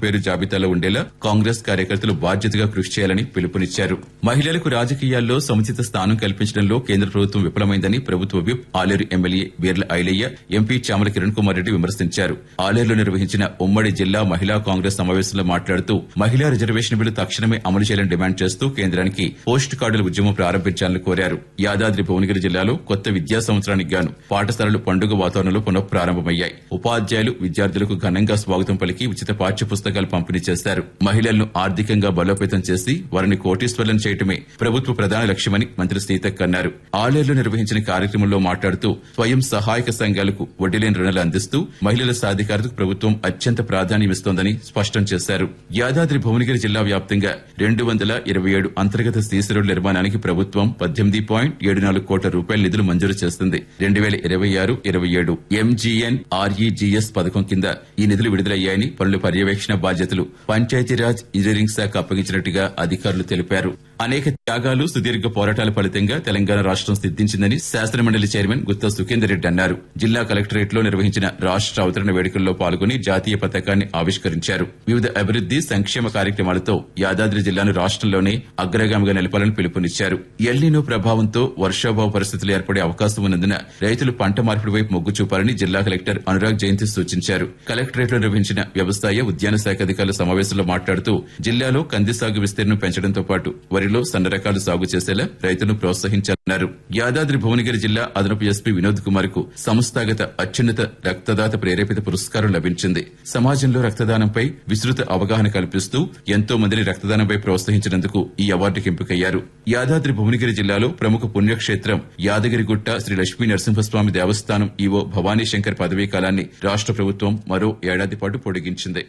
పేరు జాబితాలో ఉండేలా కాంగ్రెస్ కార్యకర్తలు బాధ్యతగా కృషి చేయాలని పిలుపునిచ్చారు మహిళలకు రాజకీయాల్లో సముచిత స్థానం కల్పించడంలో కేంద్ర ప్రభుత్వం విఫలమైందని ప్రభుత్వ whip Aleru MLA Beerla Ailaiah MP Chamala Kiran Kumar Reddy విమర్శించారు ఆలేరులో నిర్వహించిన ఉమ్మడి జిల్లా మహిళా కాంగ్రెస్ సమావేశంలో మాట్లాడుతూ మహిళా రిజర్వేషన్ బిల్లు తక్షణమే అమలు చేయాలని డిమాండ్ చేస్తూ కేంద్రానికి పోస్ట్ కార్డుల ఉద్యమం ప్రారంభించాలని కోరారు యాదాద్రి భువనగిరి జిల్లాలో కొత్త విద్యా సంవత్సరానికి గాను పాఠశాలలు పండుగ వాతావరణంలో పునఃప్రారంభమయ్యాయి ఉపాధ్యాయులు విద్యార్థులకు ఘనంగా స్వాగతం పలికి ఉచిత పాఠ్య పుస్తకాలు పంపిణీ చేశారు మహిళలను ఆర్థికంగా బలోపేతం చేసి వారిని కోటీశ్వర్లను చేయటమే ప్రభుత్వ ప్రధాన లక్ష్యమని మంత్రి సీతక్ అన్నారు ఆలేరులో నిర్వహించిన కార్యక్రమంలో మాట్లాడుతూ స్వయం సహాయక సంఘాలకు వడ్డీలేని రుణాలు అందిస్తూ మహిళల సాధికారతకు ప్రభుత్వం అత్యంత ప్రాధాన్యమిస్తోందని స్పష్టం చేశారు యాదాద్రి భువనగిరి జిల్లా వ్యాప్తంగా రెండు వందల ఇరవై ఏడు అంతర్గత సీసీ రోడ్ల నిర్మాణానికి ప్రభుత్వం పద్దెనిమిది పాయింట్ ఏడు నాలుగు కోట్ల రూపాయల నిధులు మంజూరు చేస్తుంది రెండు వేల ఇరవై ఆరు ఇరవై ఏడు ఎంజీఎన్ ఆర్ఈజీఎస్ పథకం కింద ఈ నిధులు విడుదలయ్యాయని పనుల పర్యవేక్షణ బాధ్యతలు పంచాయతీరాజ్ ఇంజనీరింగ్ శాఖ అప్పగించినట్టుగా అధికారులు తెలిపారు అనేక త్యాగాలు సుదీర్ఘ పోరాటాల ఫలితంగా తెలంగాణ రాష్ట్రం సిద్దించిందని శాసనమండలి చైర్మన్ గుత్తా సుఖేందర్ రెడ్డి అన్నారు జిల్లా కలెక్టరేట్ లో నిర్వహించిన రాష్ట్ర అవతరణ వేడుకల్లో పాల్గొని జాతీయ పతాకాన్ని ఆవిష్కరించారు వివిధ అభివృద్ది సంక్షేమ కార్యక్రమాలతో యాదాద్రి జిల్లాను రాష్ట్రంలోనే అగ్రగామిగా నిలపాలని పిలుపునిచ్చారు ఎల్నినో ప్రభావంతో వర్షాభావ పరిస్థితులు ఏర్పడే అవకాశం ఉన్నందున రైతులు పంట మార్పిడి వైపు మొగ్గు చూపాలని జిల్లా కలెక్టర్ అనురాగ్ జయంతి సూచించారు కలెక్టరేట్ లో నిర్వహించిన వ్యవసాయ ఉద్యాన శాఖ అధికారుల సమావేశంలో మాట్లాడుతూ జిల్లాలో కంది సాగు విస్తీర్ణం పెంచడంతో పాటు వరిలో సన్న రకాలు సాగు చేసేలా రైతులను ప్రోత్సహించాలన్నారు యాదాద్రి భువనగిరి జిల్లా అదనపు ఎస్పీ వినోద్ కుమార్ కు సంస్థాగత అత్యున్నత రక్తదాత ప్రేరేపిత పురస్కారం లభించింది సమాజంలో రక్తదానంపై విస్తృత అవగాహన కల్పిస్తూ ఎంతో మందిని రక్తదానంపై ప్రోత్సహించినందుకు ఈ అవార్డుకి ఎంపికయ్యారు యాదాద్రి భువనగిరి జిల్లాలో ప్రముఖ పుణ్యక్షేత్రం యాదగిరిగుట్ట శ్రీ లక్ష్మీ నరసింహస్వామి దేవస్థానం ఈవో భవానీ శంకర్ పదవీ కాలాన్ని రాష్ట్ర ప్రభుత్వం మరో ఏడాది పాటు పొడిగించింది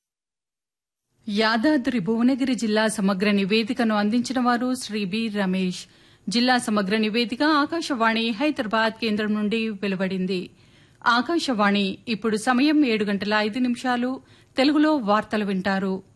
యాదాద్రి భువనగిరి జిల్లా సమగ్ర నివేదికను అందించిన వారు శ్రీ బి రమేష్ జిల్లా సమగ్ర నివేదిక ఆకాశవాణి హైదరాబాద్ కేంద్రం నుండి వెలువడింది ఆకాశవాణి ఇప్పుడు సమయం ఏడు గంటల ఐదు నిమిషాలు తెలుగులో వార్తలు వింటారు